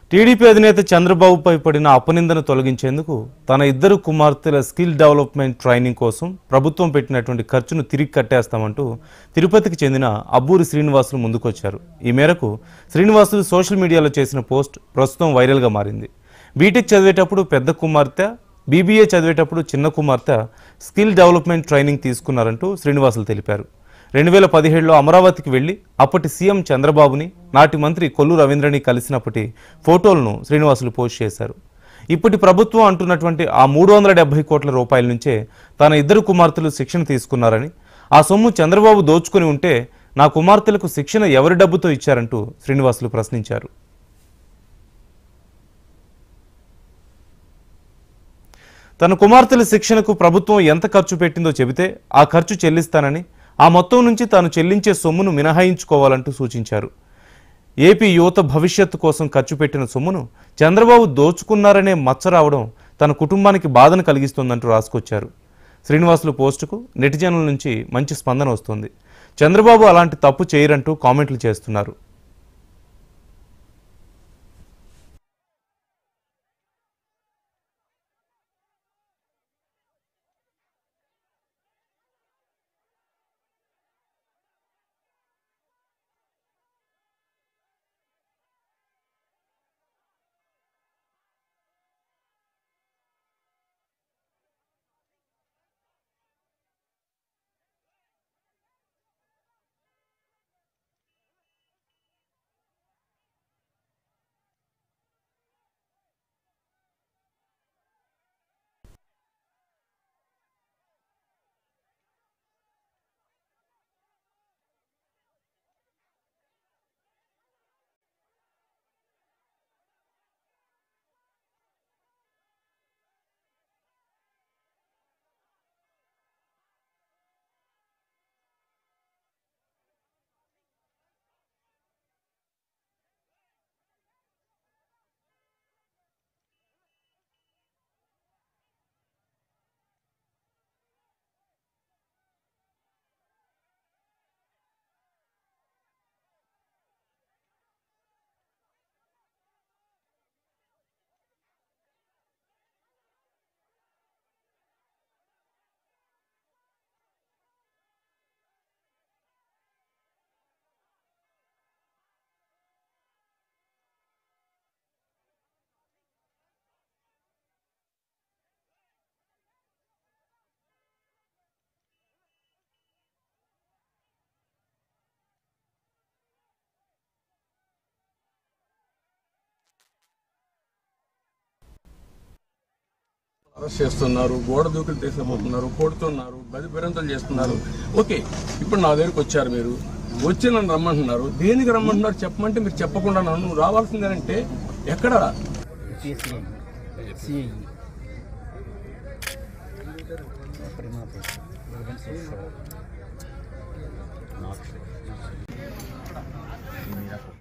TDP అధినేత చంద్రబాబుపై పడిన అపనిందను తొలగించేందుకు తన ఇద్దరు కుమార్తెల స్కిల్ డెవలప్మెంట్ ట్రైనింగ్ కోసం ప్రభుత్వం పెట్టినటువంటి ఖర్చును తిరిగి కట్టేస్తామంటూ తిరుపతికి చెందిన అబ్బూరి శ్రీనివాసులు ముందుకొచ్చారు ఈ మేరకు శ్రీనివాసులు సోషల్ మీడియాలో చేసిన పోస్ట్ ప్రస్తుతం వైరల్గా మారింది బీటెక్ చదివేటప్పుడు పెద్ద కుమార్తె బీబీఏ చదివేటప్పుడు చిన్న కుమార్తె స్కిల్ డెవలప్మెంట్ ట్రైనింగ్ తీసుకున్నారంటూ శ్రీనివాసులు తెలిపారు రెండు వేల పదిహేడులో అమరావతికి వెళ్లి అప్పటి సీఎం చంద్రబాబుని నాటి మంత్రి కొల్లు రవీంద్రని కలిసినప్పటి ఫోటోలను శ్రీనివాసులు పోస్ట్ చేశారు ఇప్పటి ప్రభుత్వం అంటున్నటువంటి ఆ మూడు వందల డెబ్బై కోట్ల రూపాయల నుంచే తన ఇద్దరు కుమార్తెలు శిక్షణ తీసుకున్నారని ఆ సొమ్ము చంద్రబాబు దోచుకుని ఉంటే నా కుమార్తెలకు శిక్షణ ఎవరి డబ్బుతో ఇచ్చారంటూ శ్రీనివాసులు ప్రశ్నించారు తన కుమార్తెల శిక్షణకు ప్రభుత్వం ఎంత ఖర్చు పెట్టిందో చెబితే ఆ ఖర్చు చెల్లిస్తానని ఆ మొత్తం నుంచి తాను చెల్లించే సొమ్మును మినహాయించుకోవాలంటూ సూచించారు ఏపీ యువత భవిష్యత్తు కోసం ఖర్చు పెట్టిన సొమ్మును చంద్రబాబు దోచుకున్నారనే మచ్చ రావడం తన కుటుంబానికి బాధను కలిగిస్తోందంటూ రాసుకొచ్చారు శ్రీనివాసులు పోస్టుకు నెటిజనుల నుంచి మంచి స్పందన వస్తుంది చంద్రబాబు అలాంటి తప్పు చేయరంటూ కామెంట్లు చేస్తున్నారు అరెస్ట్ చేస్తున్నారు గోడ దూకులు తీసుకుపోతున్నారు కొడుతున్నారు గది బెరంతలు చేస్తున్నారు ఓకే ఇప్పుడు నా దగ్గరికి వచ్చారు మీరు వచ్చి నన్ను రమ్మంటున్నారు దేనికి రమ్మంటున్నారు చెప్పమంటే మీరు చెప్పకుండా నన్ను రావాల్సిందేనంటే ఎక్కడ PSI, CIE, prima page, relevant social, not